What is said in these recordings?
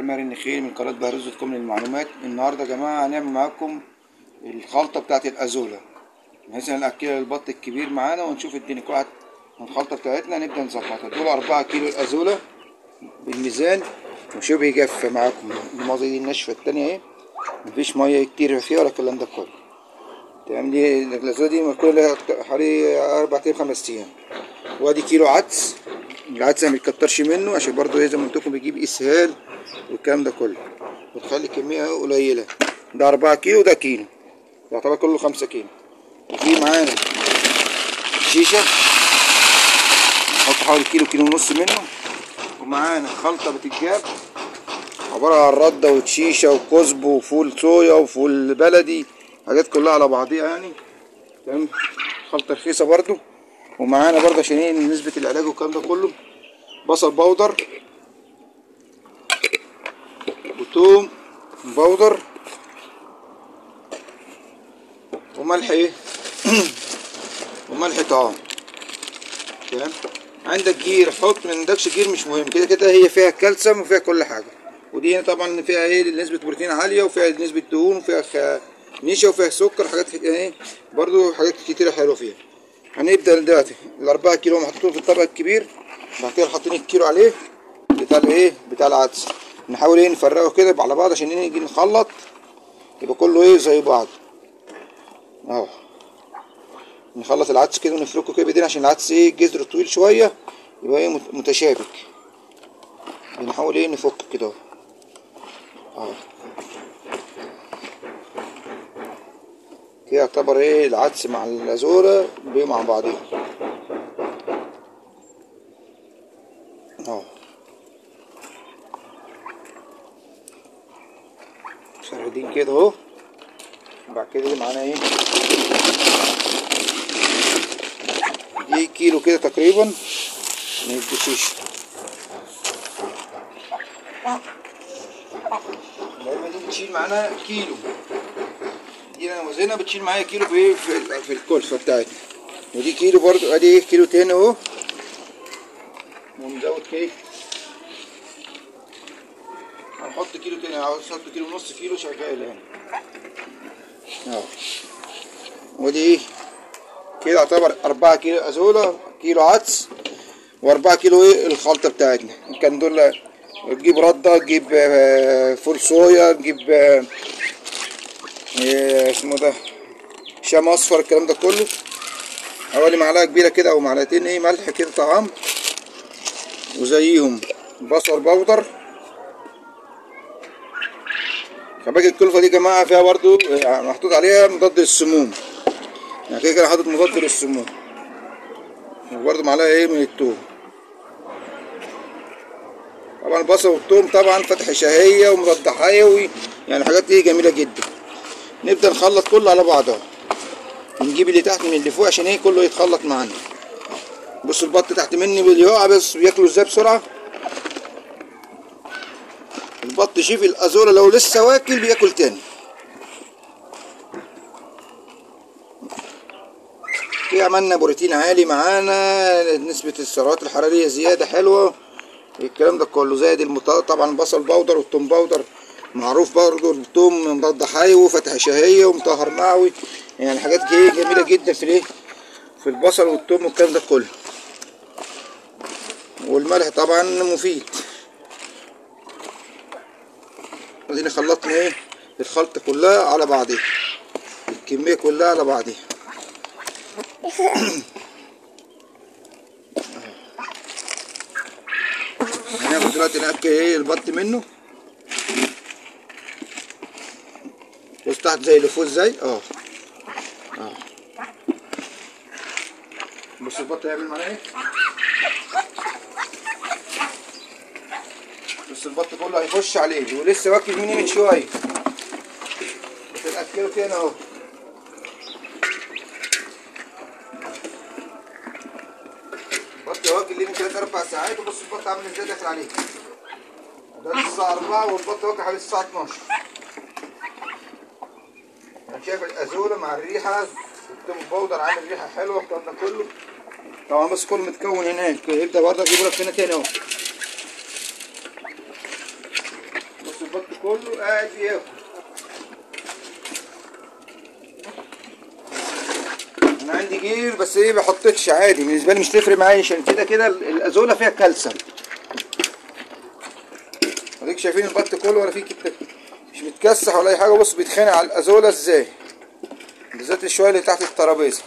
ماهر النخيل من قناة بهروز دوت كوم للمعلومات النهاردة يا جماعة هنعمل معاكم الخلطة بتاعة الأزولة بحيث هنأكلها البط الكبير معانا ونشوف الدنيا كل واحد من الخلطة بتاعتنا نبدأ نظبطها دول أربعة كيلو الأزولة بالميزان وشبه جافة معاكم الماضي دي الناشفة التانية اهي مفيش مية كتير فيها ولا الكلام ده كله تمام دي الأزولة دي كل حوالي أربع أيام خمس أيام وادي كيلو عدس العدس ما بيتكترش منه عشان برضه ايه زي ما قلت لكم بيجيب اسهال والكلام ده كله وتخلي كميه قليله ده أربعة كيلو ده كيلو يعتبر كله خمسة كيلو وفي معانا شيشة نحط حوالي كيلو كيلو ونص منه ومعانا خلطة بتتجاب عبارة عن ردة وشيشة وكزب وفول صويا وفول بلدي حاجات كلها على بعضيها يعني تمام خلطة رخيصة برضو ومعانا برضه عشان ايه نسبة العلاج والكلام ده كله بصل بودر وتوم بودر وملح ايه وملح طعام تمام عندك جير حط ما عندكش جير مش مهم كده كده هي فيها كالسيوم وفيها كل حاجه ودي طبعا فيها ايه نسبه بروتين عاليه وفيها نسبه دهون وفيها خ... نشا وفيها سكر حاجات ايه برضو حاجات كتيره حلوه فيها هنبدا دلوقتي الأربعة كيلو محطوطين في الطبق الكبير بعد كده حاطين الكيلو عليه بتاع الايه بتاع العدس نحاول ايه نفرقه كده على بعض عشان نيجي نخلط يبقى كله ايه زي بعض اهو نخلط العدس كده ونفركه كده بايدينا عشان العدس ايه جذره طويل شويه يبقى ايه متشابك بنحاول ايه نفك كده اهو كده يعتبر ايه العدس مع الازوره بيه مع بعضيهم اهو فردين كده اهو بعد كده معانا ايه دي كيلو كده تقريبا من الشيشه المهم دي بتشيل معانا كيلو دي انا وزنها بتشيل معايا كيلو في في, في الكلفه بتاعتنا ودي كيلو برضو ادي ايه كيلو تاني اهو ونزود كده هنحط كيلو تاني عاوز احط كيلو ونص كيلو شغال يعني اهو ودي ايه كده يعتبر أربعة كيلو أزولة كيلو عدس وأربعة كيلو ايه الخلطة بتاعتنا كان دول تجيب ردة تجيب فول صويا تجيب ايه اسمه ده شام اصفر الكلام ده كله حوالي معلقه كبيره كده او معلقتين ايه ملح كده طعام وزيهم بصل بودر كباقي الكلفه دي يا جماعه فيها برضو محطوط عليها مضاد للسموم يعني كده كده حاطط مضاد للسموم وبرضو معلقه ايه من التوم طبعا البصل والثوم طبعا فتح شهيه ومضاد حيوي يعني حاجات ايه جميله جدا نبدا نخلط كله على بعضه نجيب اللي تحت من اللي فوق عشان ايه كله يتخلط معانا بص البط تحت مني بيقع بس بياكلوا ازاي بسرعه البط شوف الازوره لو لسه واكل بياكل تاني كده عملنا بروتين عالي معانا نسبة السعرات الحرارية زيادة حلوة الكلام ده كله زائد المط... طبعا البصل بودر والثوم بودر معروف برضه الثوم مضاد حيوي وفتح شهية ومطهر معوي يعني حاجات جميلة جدا في الايه في البصل والثوم والكلام ده كله والملح طبعا مفيد ادينا خلطنا ايه الخلطة كلها على بعضها الكمية كلها على بعضها هناخد دلوقتي نأكل ايه البط منه بص تحت زي اللي فوق ازاي اه اه بص البط هيعمل معانا ايه بص البط كله هيخش عليه ولسه واكل مني من شويه بتاكله تاني اهو البط واكل ليه من 3 4 ساعات وبص البط عامل ازاي داخل عليه ده الساعه 4 والبط واكل حوالي الساعه 12 انا شايف الازوله مع الريحه التوم باودر عامل ريحه حلوه الكلام ده كله طبعا بس كله متكون هناك يبدا برضه اجيب لك هنا تاني اهو البط كله قاعد بياكل انا عندي جير بس ايه بحطتش عادي بالنسبه لي مش تفرق معايا عشان كده كده ال- الازوله فيها كالسيوم اديك شايفين البط كله ولا فيه كده مش متكسح ولا اي حاجه بص بيتخانق على الازوله ازاي بالذات الشويه اللي تحت الترابيزه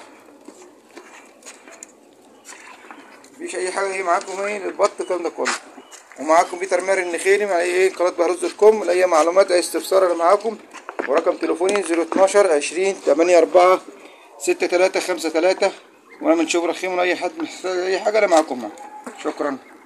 مفيش اي حاجه ايه معاكم ايه البط الكلام ده كله ومعاكم بيتر ماهر النخيلي مع ايه قناه بهروز دوت كوم لاي معلومات اي استفسار انا معاكم ورقم تليفوني 012 20 84 6353 وانا من شبرا خيم اي حد محتاج اي حاجه انا معاكم معاكم شكرا